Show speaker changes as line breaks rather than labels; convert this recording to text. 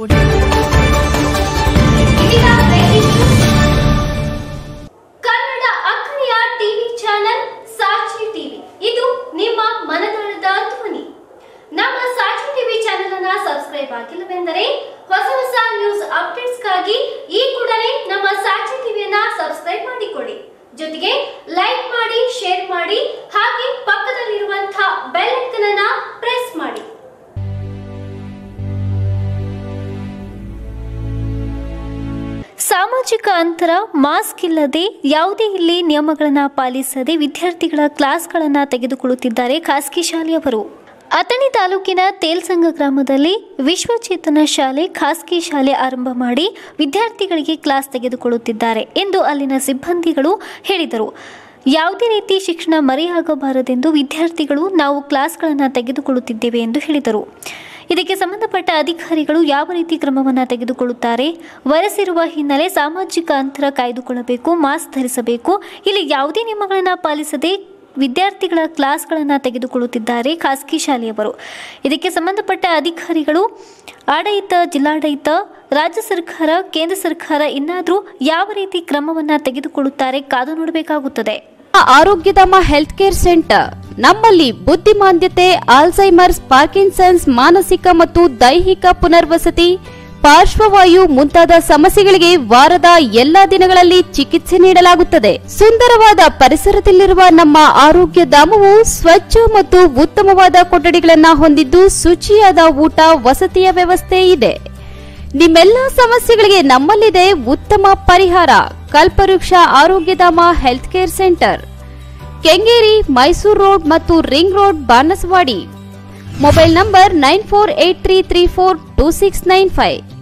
ನೋಡಿ
ಇದೀಗ breaking news. Kannada ಅಕ್ಕರೆಯ ಟಿವಿ ಚಾನೆಲ್ ಸಾಕ್ಷಿ ಟಿವಿ ಇದು ನಿಮ್ಮ ಮನದಾಳದ ಧ್ವನಿ ನಮ್ಮ ಸಾಕ್ಷಿ ಟಿವಿ ಚಾನೆಲ್ ಅನ್ನ ಸಬ್ಸ್ಕ್ರೈಬ್ ಆಗಿಲ್ಲವೆಂದರೆ ಹೊಸ ಹೊಸ ನ್ಯೂಸ್ ಅಪ್ಡೇಟ್ಸ್ಗಾಗಿ ಈ ಕೂಡಲೇ ನಮ್ಮ ಸಾಕ್ಷಿ ಟಿವಿಯನ್ನ ಸಬ್ಸ್ಕ್ರೈಬ್ ಮಾಡಿಕೊಳ್ಳಿ ಜೊತೆಗೆ ಲೈಕ್ ಮಾಡಿ ಶೇರ್ ಮಾಡಿ ಹಾಗೆ ಪಕ್ಕದಲ್ಲಿರುವಂತಹ ಬೆಲ್ ಐಕನ್ ಅನ್ನ ಪ್ರೆಸ್ ಮಾಡಿ ಸಾಮಾಜಿಕ ಅಂತರ ಮಾಸ್ಕ್ ಇಲ್ಲದೆ ಯಾವುದೇ ಇಲ್ಲಿ ನಿಯಮಗಳನ್ನು ಪಾಲಿಸದೆ ವಿದ್ಯಾರ್ಥಿಗಳ ಕ್ಲಾಸ್ಗಳನ್ನು ತೆಗೆದುಕೊಳ್ಳುತ್ತಿದ್ದಾರೆ ಖಾಸಗಿ ಶಾಲೆಯವರು ಅಥಣಿ ತಾಲೂಕಿನ ತೇಲ್ಸಂಗ ಗ್ರಾಮದಲ್ಲಿ ವಿಶ್ವಚೇತನ ಶಾಲೆ ಖಾಸಗಿ ಶಾಲೆ ಆರಂಭ ಮಾಡಿ ವಿದ್ಯಾರ್ಥಿಗಳಿಗೆ ಕ್ಲಾಸ್ ತೆಗೆದುಕೊಳ್ಳುತ್ತಿದ್ದಾರೆ ಎಂದು ಅಲ್ಲಿನ ಸಿಬ್ಬಂದಿಗಳು ಹೇಳಿದರು ಯಾವುದೇ ರೀತಿ ಶಿಕ್ಷಣ ಮರೆಯಾಗಬಾರದೆಂದು ವಿದ್ಯಾರ್ಥಿಗಳು ನಾವು ಕ್ಲಾಸ್ಗಳನ್ನು ತೆಗೆದುಕೊಳ್ಳುತ್ತಿದ್ದೇವೆ ಎಂದು ಹೇಳಿದರು ಇದಕ್ಕೆ ಸಂಬಂಧಪಟ್ಟ ಅಧಿಕಾರಿಗಳು ಯಾವ ರೀತಿ ಕ್ರಮವನ್ನು ತೆಗೆದುಕೊಳ್ಳುತ್ತಾರೆ ವೈರಸ್ ಇರುವ ಹಿನ್ನೆಲೆ ಸಾಮಾಜಿಕ ಅಂತರ ಕಾಯ್ದುಕೊಳ್ಳಬೇಕು ಮಾಸ್ಕ್ ಧರಿಸಬೇಕು ಇಲ್ಲಿ ಯಾವುದೇ ನಿಯಮಗಳನ್ನು ಪಾಲಿಸದೆ ವಿದ್ಯಾರ್ಥಿಗಳ ಕ್ಲಾಸ್ಗಳನ್ನು ತೆಗೆದುಕೊಳ್ಳುತ್ತಿದ್ದಾರೆ ಖಾಸಗಿ ಶಾಲೆಯವರು ಇದಕ್ಕೆ ಸಂಬಂಧಪಟ್ಟ ಅಧಿಕಾರಿಗಳು ಆಡಳಿತ ಜಿಲ್ಲಾಡಳಿತ ರಾಜ್ಯ ಸರ್ಕಾರ ಕೇಂದ್ರ ಸರ್ಕಾರ ಇನ್ನಾದರೂ ಯಾವ ರೀತಿ ಕ್ರಮವನ್ನು ತೆಗೆದುಕೊಳ್ಳುತ್ತಾರೆ ಕಾದು ನೋಡಬೇಕಾಗುತ್ತದೆ
ಆರೋಗ್ಯಧಾಮ ಹೆಲ್ತ್ ಕೇರ್ ಸೆಂಟರ್ ನಮ್ಮಲ್ಲಿ ಬುದ್ಧಿಮಾಂದ್ಯತೆ ಆಲ್ಝೈಮರ್ಸ್ ಪಾರ್ಕಿನ್ಸನ್ಸ್ ಮಾನಸಿಕ ಮತ್ತು ದೈಹಿಕ ಪುನರ್ವಸತಿ ಪಾರ್ಶ್ವವಾಯು ಮುಂತಾದ ಸಮಸ್ಯೆಗಳಿಗೆ ವಾರದ ಎಲ್ಲಾ ದಿನಗಳಲ್ಲಿ ಚಿಕಿತ್ಸೆ ನೀಡಲಾಗುತ್ತದೆ ಸುಂದರವಾದ ಪರಿಸರದಲ್ಲಿರುವ ನಮ್ಮ ಆರೋಗ್ಯ ಧಾಮವು ಸ್ವಚ್ಛ ಮತ್ತು ಉತ್ತಮವಾದ ಕೊಠಡಿಗಳನ್ನ ಹೊಂದಿದ್ದು ಶುಚಿಯಾದ ಊಟ ವಸತಿಯ ವ್ಯವಸ್ಥೆ ಇದೆ ನಿಮ್ಮೆಲ್ಲ ಸಮಸ್ಯೆಗಳಿಗೆ ನಮ್ಮಲ್ಲಿದೆ ಉತ್ತಮ ಪರಿಹಾರ Kalpavriksha Arogyadhama health care centre Kengeri Mysuru road ಮತ್ತು ring road Banasavadi mobile number nine four eight three three four two six nine five